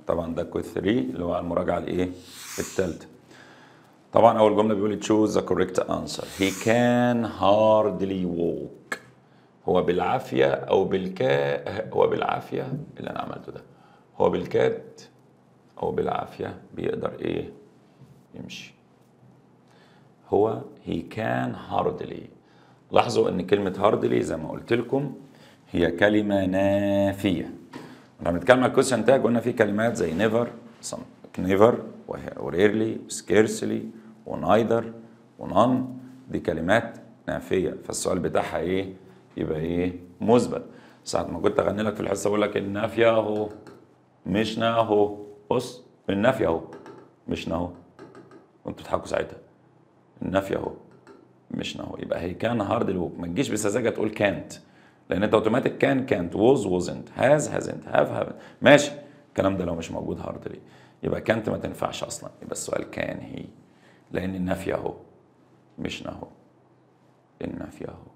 طبعا ده كويز 3 اللي هو المراجعه الايه الثالثه طبعا اول جمله بيقول choose the correct answer he can hardly walk هو بالعافيه او بالكا هو بالعافيه اللي انا عملته ده هو بالكاد او بالعافيه بيقدر ايه يمشي هو he can hardly لاحظوا ان كلمه hardly زي ما قلت لكم هي كلمه نافيه لما بنتكلم على الكويشن تاج قلنا في كلمات زي never some never و rarely scarcely ونايذر ونان دي كلمات نافيه فالسؤال بتاعها ايه يبقى ايه مثبت ساعه ما كنت اغني لك في الحصه اقول لك النافيه اهو مش اهو بص النافيه اهو مش اهو وانتوا بتضحكوا ساعتها النافيه اهو مش اهو يبقى هي كان هارد الوك ما تجيش بسذاجه تقول كانت لان انت اوتوماتيك كان كانت ووز ووزنت هاز هازنت هاف هافنت ماشي الكلام ده لو مش موجود هاردلي يبقى كانت ما تنفعش اصلا يبقى السؤال كان هي لان النفي اهو مش نهو النفي اهو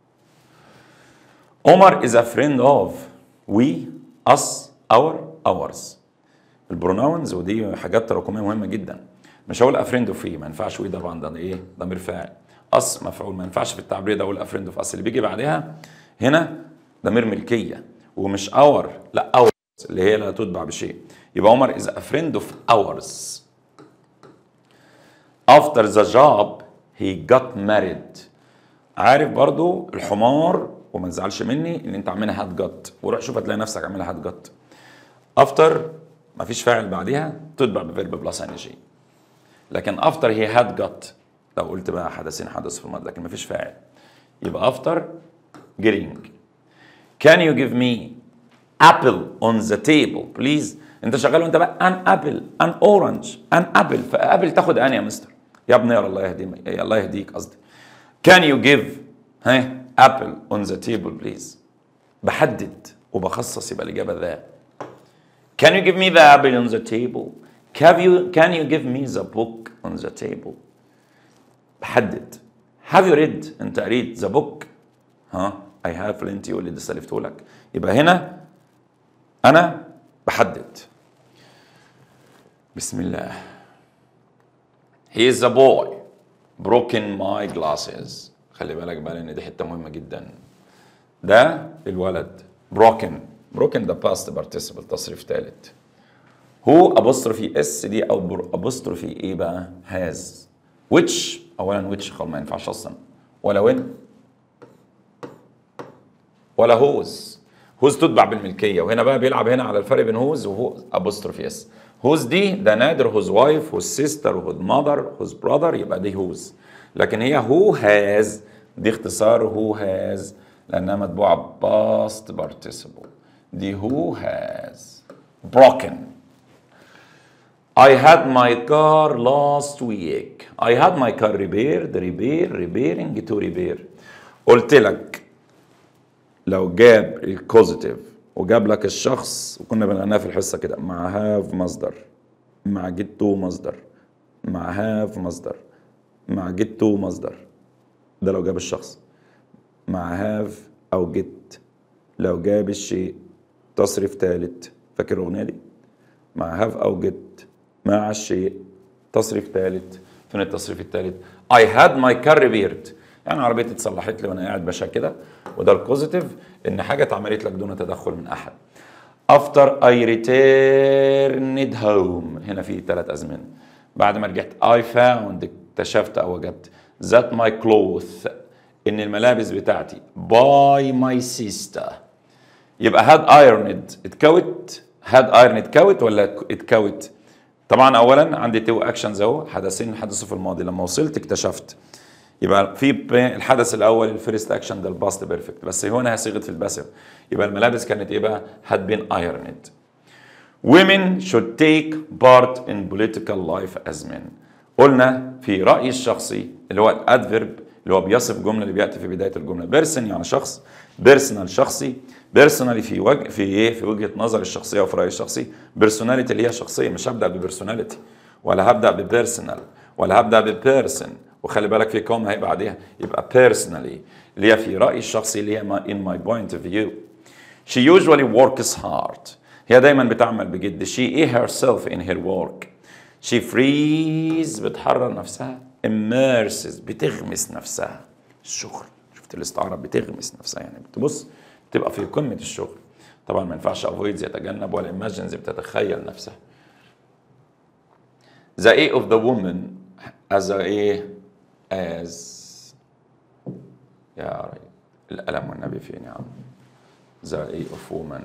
عمر is a friend of we us our ours البروناونز ودي حاجات تراكميه مهمه جدا مش هقول افريند اوف ما ينفعش وي طبعا ده ايه ضمير فاعل اس مفعول ما ينفعش في التعبير ده اقول افريند اوف اس اللي بيجي بعدها هنا ضمير ملكيه ومش اور لا اور اللي هي لا تتبع بشيء يبقى عمر is a friend of ours after the job he got married عارف برضو الحمار وما تزعلش مني ان انت عاملها هات جت وروح شوف هتلاقي نفسك عاملها هات جت افتر ما فيش فاعل بعديها تتبع بفيرب بلس ان جي لكن افتر هي هاد جت لو قلت بقى حدثين حدث في الماضي لكن ما فيش فاعل يبقى افتر getting can you give me apple on the table please انت شغال وانت بقى an apple an orange an apple فابل تاخد ان يا مستر يا ابني يا الله يهديك الله يهديك قصدي can you give ها apple on the table please بحدد وبخصص يبقى الاجابه ذا can you give me the apple on the table can you can you give me the book on the table بحدد have you read انت قريت the book ها I have اللي انت واللي لسه لفته لك يبقى هنا انا بحدد بسم الله He is a boy broken my glasses خلي بالك بقى لان دي حته مهمه جدا ده الولد broken broken ده past participle تصريف ثالث هو apostrophe اس دي او apostrophe ايه بقى has which اولا which خلاص ما ينفعش اصلا ولا وين ولا هوز هوز تتبع بالملكيه وهنا بقى بيلعب هنا على الفرق بين هوز وهو apostrophe اس هوز دي ده نادر هوز وايف هوز سيستر هوز ماذر هوز براذر يبقى دي هوز لكن هي هو هاز دي اختصار هو هاز لانها مطبوعه باست participle دي هو هاز broken I had my car last week. I had my car repaired, repair, repairing to repair. قلت لك لو جاب الكوزيتيف وجاب لك الشخص وكنا بنغناها في الحصه كده مع هاف مصدر مع جيت تو مصدر مع هاف مصدر مع جيت تو مصدر ده لو جاب الشخص مع هاف او جيت لو جاب الشيء تصريف ثالث فاكر الاغنيه دي مع هاف او جيت مع الشيء تصريف ثالث فين التصريف الثالث I had my car repaired يعني عربيتي اتصلحت لي وانا قاعد باشا كده وده البوزيتيف ان حاجه اتعملت لك دون تدخل من احد after I returned home هنا في ثلاث ازمنه بعد ما رجعت I found اكتشفت او وجدت that my clothes ان الملابس بتاعتي by my sister يبقى had ironed اتكوت had ironed اتكوت ولا اتكوت طبعا اولا عندي تو اكشنز اهو حدثين حدثوا في الماضي لما وصلت اكتشفت يبقى في الحدث الاول الفيرست اكشن ده الباست بيرفكت بس هنا صيغه في الباسف يبقى الملابس كانت ايه بقى had been ironed women should take part in political life as men قلنا في رايي الشخصي اللي هو الادفيرب اللي هو بيصف جمله اللي بياتي في بدايه الجمله بيرسون يعني شخص بيرسونال شخصي بيرسونالي في وجه في ايه في وجهه نظر الشخصيه وفي رايي الشخصي بيرسوناليتي اللي هي شخصيه مش هبدا ببيرسوناليتي ولا هبدا ببيرسونال ولا هبدا ببيرسون وخلي بالك في كوم هي بعديها يبقى personally اللي هي في رايي الشخصي اللي هي in my point of view she usually works hard هي دايما بتعمل بجد she ايه herself in her work she frees بتحرر نفسها immerses بتغمس نفسها الشغل شفت الاستعارة بتغمس نفسها يعني بتبص تبقى في قمة الشغل طبعا ما ينفعش avoid يتجنب ولا imagines بتتخيل نفسها the A of the woman as a ايه as يا ري القلم والنبي فين يا عم the A of woman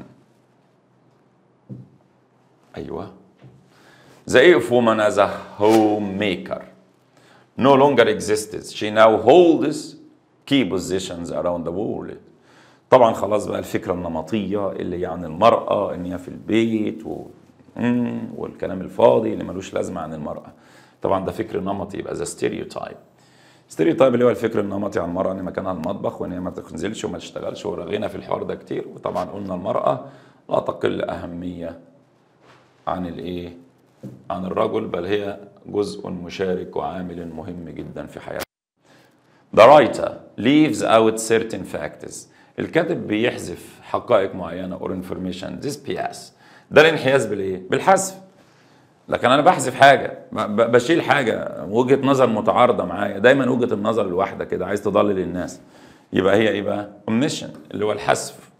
ايوه the A of woman as a homemaker no longer exists she now holds key positions around the world طبعا خلاص بقى الفكره النمطيه اللي هي عن المراه ان هي في البيت و... مم، والكلام الفاضي اللي ملوش لازمه عن المراه طبعا ده فكر نمطي يبقى ذا ستيريوتايب ستيريوتايب اللي هو الفكر النمطي عن المراه ان مكانها المطبخ وان هي ما تنزلش وما تشتغلش ورغينا في الحوار ده كتير وطبعا قلنا المراه لا تقل اهميه عن الايه عن الرجل بل هي جزء مشارك وعامل مهم جدا في حياته The writer leaves out certain facts. الكاتب بيحذف حقائق معينة or information disappears. ده الانحياز بالايه؟ بالحذف. لكن انا بحذف حاجة ب- ب- بشيل حاجة وجهة نظر متعارضة معايا دايما وجهة النظر الواحدة كده عايز تضلل الناس. يبقى هي ايه بقى؟ omission اللي هو الحذف.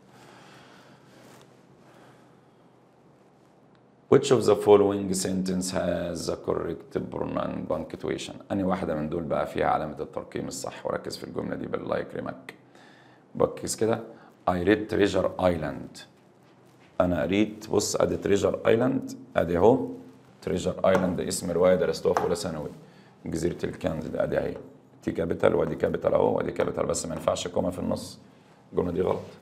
Which of the following sentence has the correct pronoun punctuation؟ أنهي واحدة من دول بقى فيها علامة الترقيم الصح وركز في الجملة دي بالله يكرمك. ركز كده I read treasure island. أنا قريت بص أدي treasure island أدي أهو treasure island اسم رواية درستوها في أولى ثانوي. جزيرة الكنز ده أدي أهي. دي كابيتال وأدي كابيتال أهو وأدي كابيتال بس ما ينفعش كوما في النص. الجملة دي غلط.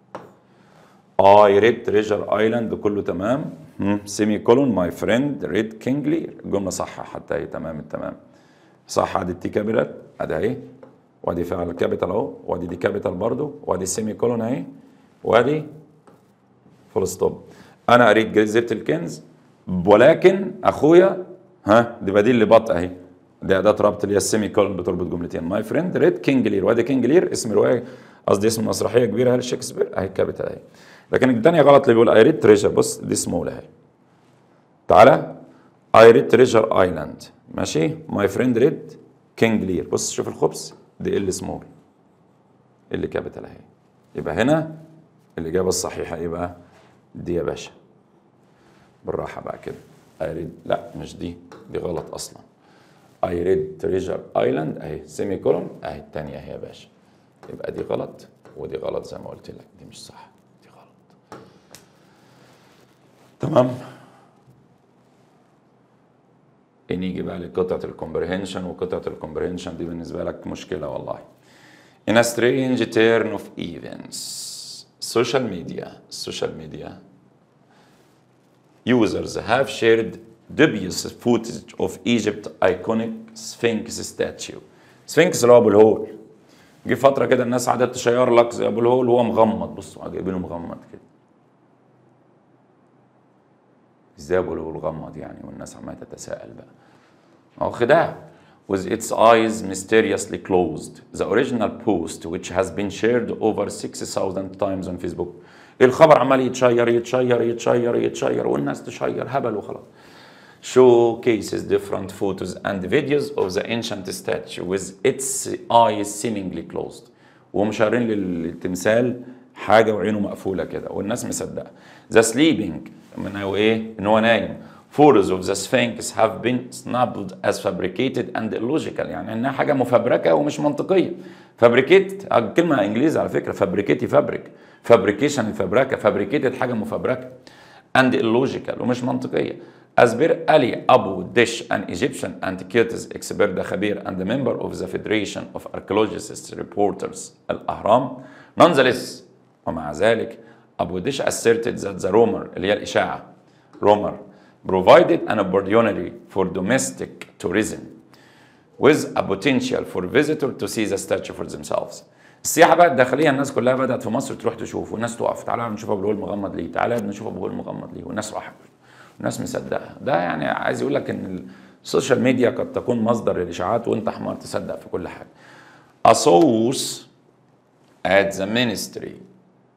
I read treasure island كله تمام سيمي كولون ماي فريند ريد كينجلي الجمله صح حتى هي تمام التمام صح ادي التي كابيتال ادي اهي وادي فعل كابيتال اهو وادي دي كابيتال برضو وادي سيمي كولون اهي وادي فول ستوب انا قريت جزيره الكنز ولكن اخويا ها دي بديل لبط اهي دي اداه ربط اللي هي السيمي كولون بتربط جملتين ماي فريند ريد كينجلير وادي كينجلير اسم روايه قصدي اسم مسرحيه كبيره لشكسبير اهي كابيتال اهي لكن الثانيه غلط اللي بيقول اي ريد تريجر بص دي سمول اهي تعالى اي ريد تريجر ايلاند ماشي ماي فريند ريد كينج لير بص شوف الخبز دي ال سمول اللي كابيتال اهي يبقى هنا الاجابه الصحيحه ايه بقى دي يا باشا بالراحه بقى كده اي ريد لا مش دي دي غلط اصلا اي ريد تريجر ايلاند اهي سيمي كولون اهي الثانيه اهي يا باشا يبقى دي غلط ودي غلط زي ما قلت لك دي مش صح دي غلط تمام نيجي بقى لقطعة الكومبريهنشن وقطعة الكومبريهنشن دي بالنسبة لك مشكلة والله. In a strange turn of events, social media, social media users have shared dubious footage of Egypt iconic Sphinx statue. Sphinx اللي هو ابو الهول. جه فترة كده الناس قعدت تشير لك زي ابو الهول وهو مغمض بصوا جايبينه مغمض كده. ازاي ابو الهول غمض يعني والناس عماله تتساءل بقى. هو خداع. With its eyes mysteriously closed. The original post which has been shared over 6,000 times on Facebook. الخبر عمال يتشير يتشير يتشير يتشير والناس تشير هبل وخلاص. Showcases different photos and videos of the ancient statue with its eyes seemingly closed. ومشارين للتمثال حاجه وعينه مقفوله كده والناس مصدقه. The sleeping من هو ايه؟ ان هو نايم. Photos of the Sphinx have been snapped as fabricated and illogical يعني انها حاجه مفبركه ومش منطقيه. فابريكيت كلمه انجليزي على فكره فابريكيتي فابريك فابريكيشن الفبركه فابريكيتد حاجه مفبركه and illogical ومش منطقيه. As per Ali Abu Dish, an Egyptian antiquities expert ده خبير and a member of the Federation of Archaeologists Reporters الأهرام nonetheless ومع ذلك أبو ديش asserted that the rumor اللي هي الإشاعة rumor provided an opportunity for domestic tourism with a potential for visitor to see the statue for themselves. السياحة بقى الداخلية الناس كلها بدأت في مصر تروح تشوف والناس تقف تعالى نشوف أبو الهول مغمض ليه تعالى نشوف أبو الهول مغمض ليه والناس راحت والناس مصدقة ده يعني عايز يقول لك إن السوشيال ميديا قد تكون مصدر للإشاعات وأنت حمار تصدق في كل حاجة. A source at the ministry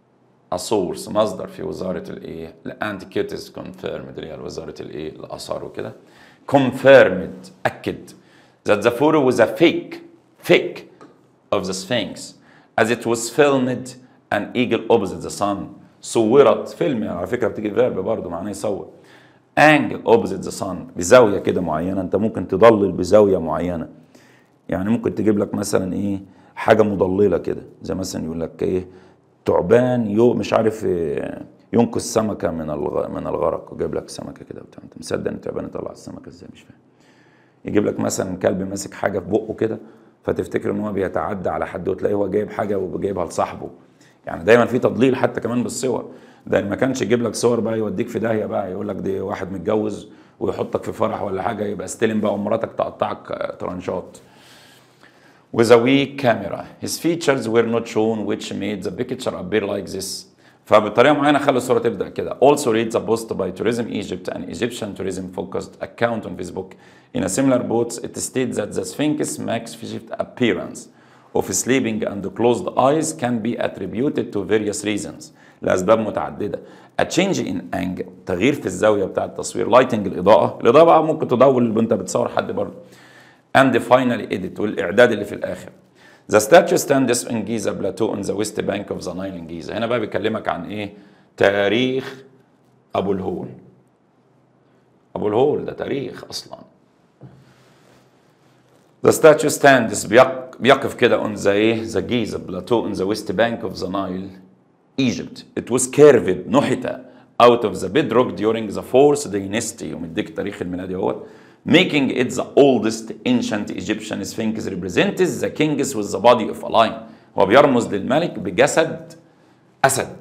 a source مصدر في وزاره الايه الانتيكيتس confirmed اللي هي وزاره الايه الاثار وكده confirmed اكد that the photo was a fake fake of the Sphinx as it was filmed an eagle opposite the sun صورت فيلم على فكره بتيجي فيرب برضه معناه يصور angle opposite the sun بزاويه كده معينه انت ممكن تضلل بزاويه معينه يعني ممكن تجيب لك مثلا ايه حاجه مضلله كده زي مثلا يقول لك ايه تعبان يو مش عارف إيه ينقذ سمكه من الغ... من الغرق وجايب لك سمكه كده وبتاع انت مصدق ان التعبان يطلع السمكه ازاي مش فاهم يجيب لك مثلا كلب ماسك حاجه في بقه كده فتفتكر ان هو بيتعدى على حد وتلاقيه هو جايب حاجه وجايبها لصاحبه يعني دايما في تضليل حتى كمان بالصور ده ما كانش يجيب لك صور بقى يوديك في داهيه بقى يقول لك دي واحد متجوز ويحطك في فرح ولا حاجه يبقى استلم بقى ومراتك تقطعك ترانشات with a weak camera. His features were not shown which made the picture appear like this. فبطريقه معينه خلى الصوره تبدا كده. Also read the post by Tourism Egypt an Egyptian tourism focused account on Facebook. In a similar post, it states that the Sphinx makeshift appearance of sleeping and closed eyes can be attributed to various reasons لاسباب متعدده. A change in angle تغيير في الزاويه بتاع التصوير lighting الاضاءه، الاضاءه بقى ممكن تضول وانت بتصور حد برضه. and the final edit والاعداد اللي في الاخر The statue stands in Giza plateau on the west bank of the Nile in Giza هنا بقى بيكلمك عن ايه تاريخ ابو الهول ابو الهول ده تاريخ اصلا The statue stands بيق... بيقف كده on the ايه the Giza plateau on the west bank of the Nile Egypt it was curved نحت out of the bedrock during the fourth dynasty ومديك التاريخ الميلادي اهوت making it the oldest ancient Egyptian sphinx represents the kings with the body of a lion هو بيرمز للملك بجسد أسد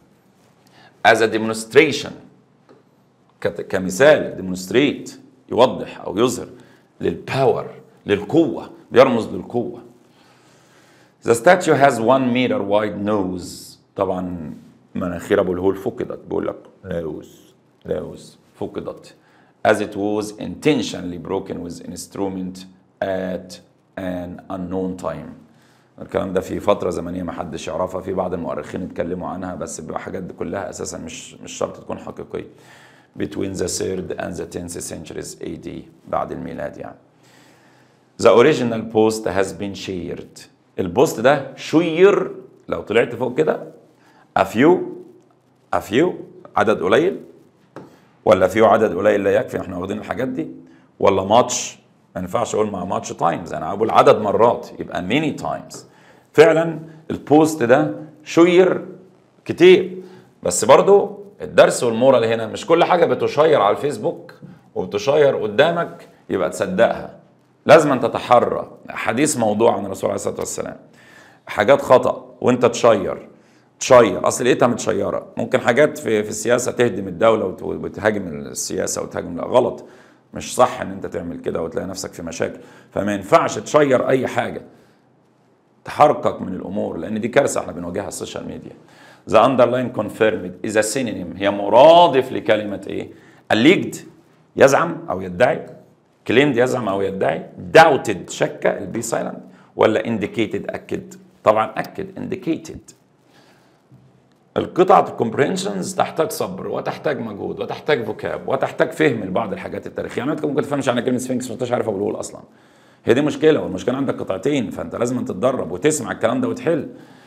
as a demonstration كت- كمثال demonstrate يوضح أو يظهر للباور للقوة بيرمز للقوة The statue has one meter wide nose طبعا مناخير ابو الهول فقدت بيقول لك nose nose فقدت as it was intentionally broken with instrument at an unknown time الكلام ده في فترة زمنية ما حدش يعرفها في بعض المؤرخين اتكلموا عنها بس بيبقى حاجات دي كلها أساسا مش مش شرط تكون حقيقية between the 3rd and the 10th centuries AD بعد الميلاد يعني The original post has been shared البوست ده شير لو طلعت فوق كده a few a few عدد قليل ولا فيه عدد قليل لا يكفي احنا واخدين الحاجات دي ولا ماتش ما ينفعش اقول مع ماتش تايمز انا بقول عدد مرات يبقى ميني تايمز فعلا البوست ده شير كتير بس برضو الدرس والمورال هنا مش كل حاجه بتشير على الفيسبوك وبتشير قدامك يبقى تصدقها لازم أن تتحرى حديث موضوع عن الرسول عليه الصلاه والسلام حاجات خطا وانت تشير تشير اصل لقيتها متشيره ممكن حاجات في في السياسه تهدم الدوله وت- وتهاجم السياسه وتهاجم لا غلط مش صح ان انت تعمل كده وتلاقي نفسك في مشاكل فما ينفعش تشير اي حاجه تحركك من الامور لان دي كارثه احنا بنواجهها على السوشيال ميديا The underline confirmed is a synonym هي مرادف لكلمة ايه؟ alleged يزعم او يدعي claimed يزعم او يدعي doubted شك البي سايلنت ولا indicated اكد طبعا اكد indicated القطعة الكومبرينشنز تحتاج صبر وتحتاج مجهود وتحتاج فوكاب وتحتاج فهم لبعض الحاجات التاريخية يعني انت ممكن تفهمش عن كلمة سفنكس ما انتش عارف اقوله اصلا هي دي مشكلة والمشكلة عندك قطعتين فانت لازم تتدرب وتسمع الكلام ده وتحل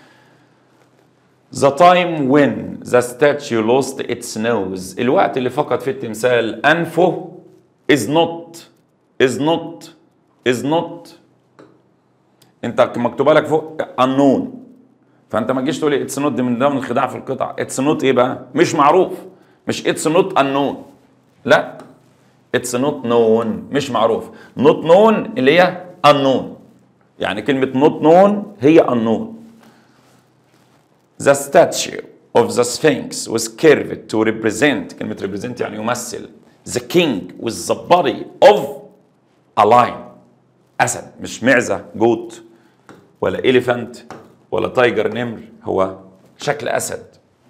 The time when the statue lost its nose الوقت اللي فقد فيه التمثال أنفه is not is not is not انت مكتوبه لك فوق unknown فانت ما تجيش تقول لي اتس نوت دي من ضمن الخداع في القطع اتس نوت ايه بقى مش معروف مش اتس نوت unknown لا اتس نوت نون مش معروف نوت نون اللي هي unknown يعني كلمة نوت نون هي unknown The statue of the Sphinx was curved to represent كلمة represent يعني يمثل the king with the body of a lion أسد مش معزة جوت ولا elephant ولا تايجر نمر هو شكل أسد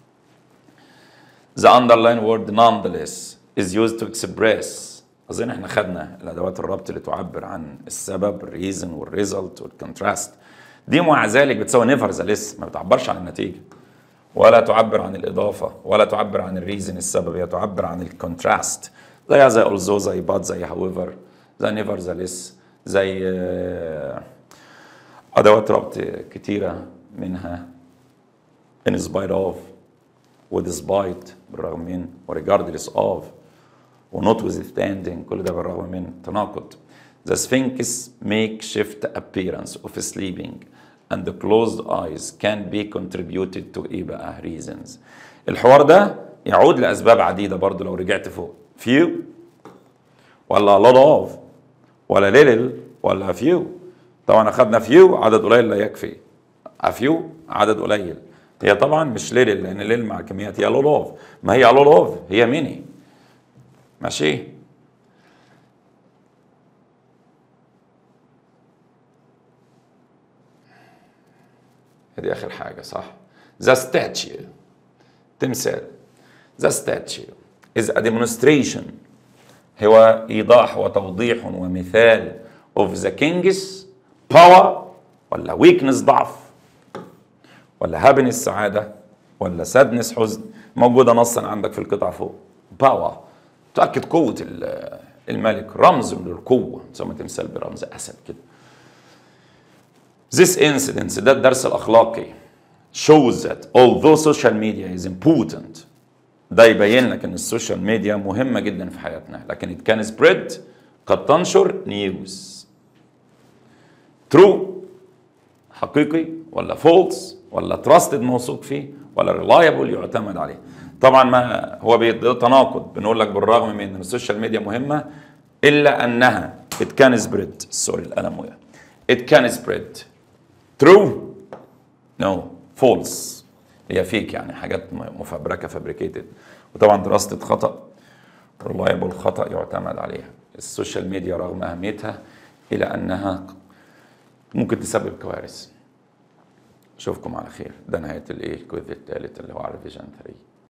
The underline word nonetheless is used to express أظن احنا خدنا الأدوات الربط اللي تعبر عن السبب الريزن والريزلت والكونتراست دي مع ذلك بتساوي nevertheless ما بتعبرش عن النتيجة ولا تعبر عن الإضافة ولا تعبر عن الريزن السبب هي تعبر عن الكونتراست زيها زي also زي but زي however زي nevertheless زي آه، أدوات ربط كتيرة منها in spite of وديسبايت بالرغم من regardless of ونوتwithstanding كل ده بالرغم من تناقض The Sphinx makeshift appearance of sleeping and the closed eyes can be contributed to ايه بقى reasons الحوار ده يعود لأسباب عديدة برضو لو رجعت فوق few ولا a lot of ولا little ولا few طبعا أخدنا few عدد قليل لا يكفي a few عدد قليل هي طبعا مش little لأن little مع كميات هي a lot of ما هي a lot of هي many ماشي هذه آخر حاجة صح The statue تمثال The statue is a demonstration هو إيضاح وتوضيح ومثال of the king's power ولا weakness ضعف ولا happiness سعادة ولا sadness حزن موجودة نصا عندك في القطعة فوق power تؤكد قوة ال- الملك رمز للقوة تسمى تمثال برمز أسد كده This incident ده الدرس الأخلاقي shows that although social media is important ده يبين لك ان السوشيال ميديا مهمة جدا في حياتنا لكن it can spread قد تنشر نيوز true حقيقي ولا false ولا trusted موثوق فيه ولا reliable يعتمد عليه طبعا ما هو بيتناقض بنقول لك بالرغم من ان السوشيال ميديا مهمة الا انها it can spread سوري القلم وقع it can spread true no false هي فيك يعني حاجات مفبركه فابريكيتد وطبعا دراسه خطا ريلايبل خطا يعتمد عليها السوشيال ميديا رغم اهميتها الى انها ممكن تسبب كوارث اشوفكم على خير ده نهايه الايه الكويز الثالث اللي هو على فيجن 3